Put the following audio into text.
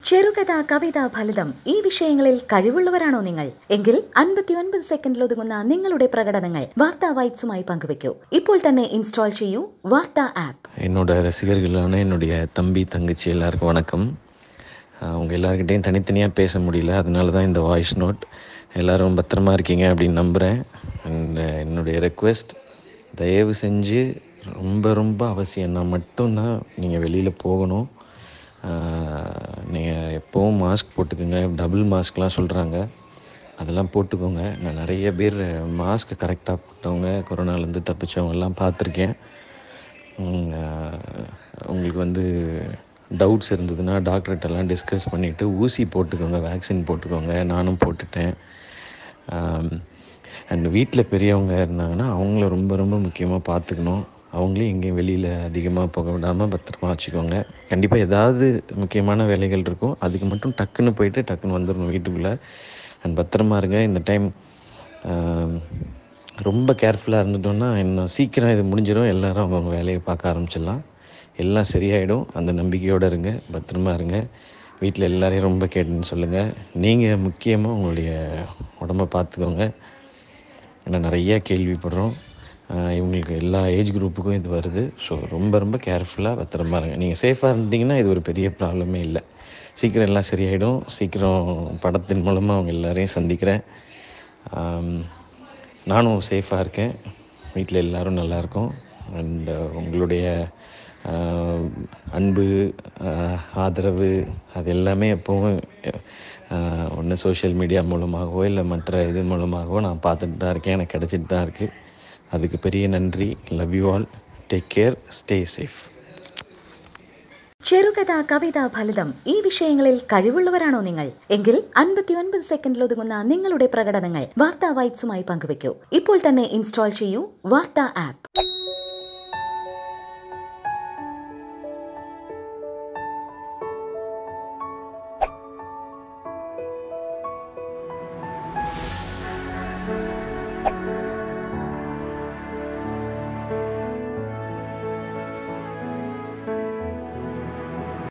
ചെറുകഥ കവിത ഫലിതം ഈ വിഷയങ്ങളിൽ കഴിവുള്ളവരാണോ നിങ്ങൾ എങ്കിൽ അൻപത്തിയൊൻപത് സെക്കൻഡിൽ ഒതുങ്ങുന്ന നിങ്ങളുടെ പ്രകടനങ്ങൾ വാർത്താ വൈറ്റ്സുമായി പങ്കുവയ്ക്കൂ ഇപ്പോൾ തന്നെ ഇൻസ്റ്റാൾ ചെയ്യൂ വാർത്താ ആപ്പ് என்னோட ரசிகர்களான என்னுடைய தம்பி தங்கச்சி எல்லாருக்கும் வணக்கம் ஆஹ் உங்க எல்லாருக்கிட்டையும் தனித்தனியாக பேச முடியல அதனால தான் இந்த வாய்ஸ் நோட் எல்லாரும் பத்திரமா இருக்கீங்க அப்படின்னு நம்புகிறேன் அண்ட் என்னுடைய ரெக்வெஸ்ட் தயவு செஞ்சு ரொம்ப ரொம்ப அவசியம்னா மட்டும்தான் நீங்கள் வெளியில் போகணும் நீங்கள் எப்போவும் மாஸ்க் போட்டுக்கோங்க டபுள் மாஸ்க்லாம் சொல்கிறாங்க அதெல்லாம் போட்டுக்கோங்க நான் நிறைய பேர் மாஸ்க் கரெக்டாக போட்டவங்க கொரோனாலேருந்து தப்பிச்சவங்கெல்லாம் பார்த்துருக்கேன் உம், ஆஹ், உங்களுக்கு வந்து டவுட்ஸ் இருந்ததுன்னா டாக்டர்கிட்டலாம் டிஸ்கஸ் பண்ணிவிட்டு ஊசி போட்டுக்கோங்க வேக்சின் போட்டுக்கோங்க நானும் போட்டுட்டேன் அண்ட் வீட்டில் பெரியவங்க இருந்தாங்கன்னா அவங்கள ரொம்ப ரொம்ப முக்கியமாக பார்த்துக்கணும் அவங்களையும் எங்கேயும் வெளியில் அதிகமாக போக விடாமல் பத்திரமா வச்சுக்கோங்க கண்டிப்பாக ஏதாவது முக்கியமான வேலைகள் இருக்கும் அதுக்கு மட்டும் டக்குன்னு போயிட்டு டக்குன்னு வந்துடணும் வீட்டுக்குள்ளே அண்ட் பத்திரமா இருங்க இந்த டைம் ரொம்ப கேர்ஃபுல்லாக இருந்துட்டோம்னா இன்னும் சீக்கிரம் இது முடிஞ்சிடும் எல்லாரும் அவங்கவுங்க வேலையை பார்க்க ஆரம்பிச்சிடலாம் எல்லாம் சரியாயிடும் அந்த நம்பிக்கையோடு இருங்க பத்திரமா இருங்க வீட்டில் எல்லாரையும் ரொம்ப கேட்டுன்னு சொல்லுங்கள் நீங்கள் முக்கியமாக உங்களுடைய உடம்ப பார்த்துக்கோங்க ஏன்னா நிறைய கேள்விப்படுறோம் ஆஹ் இவங்களுக்கு எல்லா ஏஜ் குரூப்புக்கும் இது வருது ஸோ ரொம்ப ரொம்ப கேர்ஃபுல்லாக பத்திரமா இருங்க நீங்கள் சேஃபாக இருந்தீங்கன்னா இது ஒரு பெரிய ப்ராப்ளமே இல்லை சீக்கிரம் எல்லாம் சரியாயிடும் சீக்கிரம் படத்தின் மூலமாக அவங்க எல்லாரையும் சந்திக்கிறேன் ஆம், நானும் சேஃபாக இருக்கேன் வீட்டில் எல்லாரும் நல்லா இருக்கோம் அண்ட் உங்களுடைய ஆஹ், அன்பு ஆஹ், ஆதரவு அது எல்லாமே எப்போவும் ஒன்று சோஷியல் மீடியா மூலமாகவோ இல்லை மற்ற இது மூலமாகவோ நான் பார்த்துட்டு தான் இருக்கேன் எனக்கு கிடச்சிட்டு தான் இருக்குது அதுக்கு பெரிய நன்றி love you all take care stay safe ചെറുകഥ കവിത ഫലിതം ഈ വിഷയങ്ങളിൽ കഴിവുള്ളവരാണോ നിങ്ങൾ എങ്കിൽ അൻപത്തിയൊൻപത് സെക്കൻഡിൽ ഒതുങ്ങുന്ന നിങ്ങളുടെ പ്രകടനങ്ങൾ വാർത്താ വൈറ്റ്സുമായി പങ്കുവയ്ക്കൂ ഇപ്പോൾ തന്നെ ഇൻസ്റ്റാൾ ചെയ്യൂ വാർത്താ ആപ്പ്